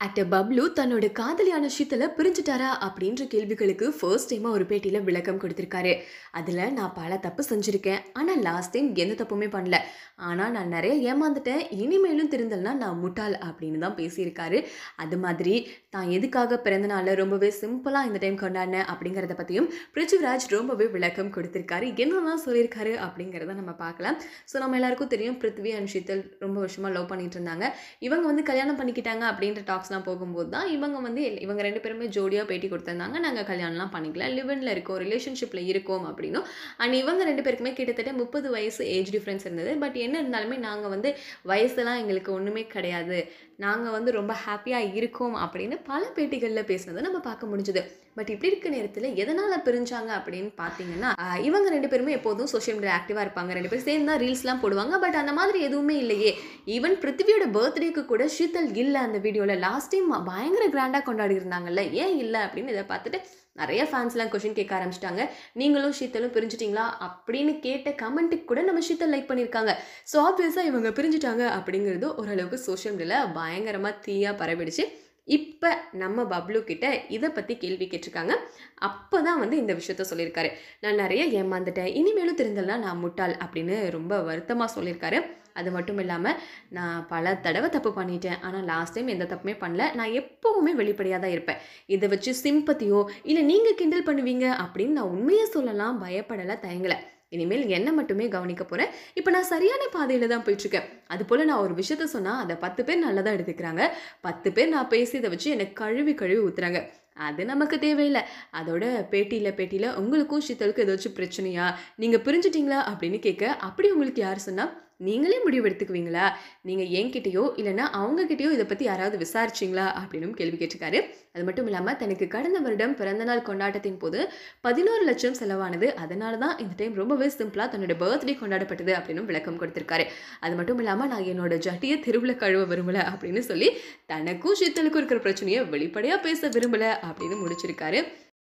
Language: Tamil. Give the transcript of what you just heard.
ஆக்டர் பப்ளு தன்னோட காதலியான ஷீத்தலை பிரிஞ்சுட்டாரா அப்படின்ற கேள்விகளுக்கு ஃபர்ஸ்ட் டைமாக ஒரு பேட்டியில் விளக்கம் கொடுத்துருக்காரு அதில் நான் பல தப்பு செஞ்சுருக்கேன் ஆனால் லாஸ்ட் டைம் எந்த தப்புமே பண்ணல ஆனால் நான் நிறைய ஏமாந்துட்டேன் இனிமேலும் திருந்தல்னா நான் முட்டாள் அப்படின்னு தான் பேசியிருக்காரு அது மாதிரி தான் எதுக்காக பிறந்த நாளில் ரொம்பவே சிம்பிளாக இந்த டைம் கொண்டாடினேன் அப்படிங்கிறத பற்றியும் பிருத்திவிராஜ் ரொம்பவே விளக்கம் கொடுத்துருக்காரு என்னெல்லாம் சொல்லியிருக்காரு அப்படிங்கிறத நம்ம பார்க்கலாம் ஸோ நம்ம எல்லாருக்கும் தெரியும் பிருத்வி அண்ட் ஷீத்தல் ரொம்ப வருஷமாக லவ் பண்ணிட்டு இருந்தாங்க இவங்க வந்து கல்யாணம் பண்ணிக்கிட்டாங்க அப்படின்ற டாக்ஸ்லாம் போகும்போது தான் இவங்க வந்து எல்- இவங்க ரெண்டு பேருமே ஜோடியாக பேட்டி கொடுத்துருந்தாங்க நாங்கள் கல்யாணம்லாம் பண்ணிக்கல லிவனில் இருக்கோம் ரிலேஷன்ஷிப்பில் இருக்கோம் அப்படின்னும் அண்ட் இவங்க ரெண்டு பேருக்குமே கிட்டத்தட்ட முப்பது வயசு ஏஜ் டிஃப்ரென்ஸ் இருந்தது பட் என்ன இருந்தாலுமே நாங்கள் வந்து வயசுலாம் எங்களுக்கு ஒன்றுமே கிடையாது நாங்கள் வந்து ரொம்ப ஹாப்பியாக இருக்கோம் அப்படின்னு பல பேட்டிகளில் பேசினதை நம்ம பார்க்க முடிஞ்சுது பட் இப்படி இருக்க நேரத்தில் எதனால் பிரிஞ்சாங்க அப்படின்னு பார்த்தீங்கன்னா ஆஹ் இவங்க ரெண்டு பேருமே எப்போதும் சோஷியல் மீடியா ஆக்டிவாக இருப்பாங்க ரெண்டு பேரும் சேர்ந்து தான் ரீல்ஸ்லாம் போடுவாங்க பட் அந்த மாதிரி எதுவுமே இல்லையே ஈவன் பிருத்திவியோட பர்த்டேக்கு கூட ஷீத்தல் இல்லை அந்த வீடியோவில் லாஸ்ட் டைம் பயங்கர கிராண்டாக கொண்டாடி இருந்தாங்கல்ல ஏன் இல்லை அப்படின்னு இதை பார்த்துட்டு நிறைய ஃபேன்ஸ்லாம் கொஷின் கேட்க ஆரம்பிச்சிட்டாங்க நீங்களும் ஷீத்தலும் பிரிஞ்சிட்டிங்களா அப்படின்னு கேட்ட கமெண்ட்டுக்கு கூட நம்ம ஷீத்தல் லைக் பண்ணியிருக்காங்க ஸோ ஆப்வியஸாக இவங்க பிரிஞ்சுட்டாங்க அப்படிங்கிறது ஓரளவுக்கு சோஷியல் மீடியாவில் பயங்கரமாக தீயாக பரவிடுச்சு இப்போ நம்ம பப்ளு கிட்ட இதை பற்றி கேள்வி கேட்டிருக்காங்க அப்போ தான் வந்து இந்த விஷயத்த சொல்லியிருக்காரு நான் நிறைய ஏமாந்துட்டேன் இனிமேலும் திருந்தலனா நான் முட்டாள் அப்படின்னு ரொம்ப வருத்தமாக சொல்லியிருக்காரு அது மட்டும் இல்லாமல் நான் பல தடவை தப்பு பண்ணிட்டேன் ஆனால் லாஸ்ட் டைம் எந்த தப்புமே பண்ணல நான் எப்போவுமே வெளிப்படையாக தான் இருப்பேன் இதை வச்சு சிம்பத்தியோ இல்லை நீங்கள் கிண்டல் பண்ணுவீங்க அப்படின்னு நான் உண்மையை சொல்லலாம் பயப்படலை தயங்கலை இனிமேல் என்ன மட்டுமே கவனிக்க போகிறேன் இப்போ நான் சரியான பாதையில் தான் போயிட்டுருக்கேன் அது போல் நான் ஒரு விஷயத்த சொன்னால் அதை பத்து பேர் நல்லதாக எடுத்துக்கிறாங்க பத்து பேர் நான் பேசி இதை வச்சு எனக்கு கழுவி கழுவி ஊத்துறாங்க அது நமக்கு தேவையில்லை அதோட பேட்டியில் பேட்டியில் உங்களுக்கும் ஷீத்தலுக்கும் ஏதாச்சும் பிரச்சனையா நீங்கள் பிரிஞ்சிட்டீங்களா அப்படின்னு கேட்க அப்படி உங்களுக்கு யார் சொன்னால் நீங்களே முடிவு எடுத்துக்குவீங்களா நீங்கள் என்கிட்டயோ இல்லைன்னா அவங்கக்கிட்டயோ இதை பற்றி யாராவது விசாரிச்சிங்களா அப்படின்னும் கேள்வி கேட்டிருக்காரு அது மட்டும் இல்லாமல் தனக்கு கடந்த வருடம் பிறந்தநாள் கொண்டாட்டத்தின் போது பதினோரு லட்சம் செலவானது அதனால தான் இந்த டைம் ரொம்பவே சிம்பிளாக தன்னோட பர்த்டே கொண்டாடப்பட்டது அப்படின்னு விளக்கம் கொடுத்திருக்காரு அது மட்டும் இல்லாமல் நான் என்னோட ஜட்டியை தெருவில் கழுவ விரும்பல அப்படின்னு சொல்லி தனக்கும் ஷீத்தலுக்கும் இருக்கிற பிரச்சனையை வெளிப்படையாக பேச விரும்பல அப்படின்னு முடிச்சிருக்காரு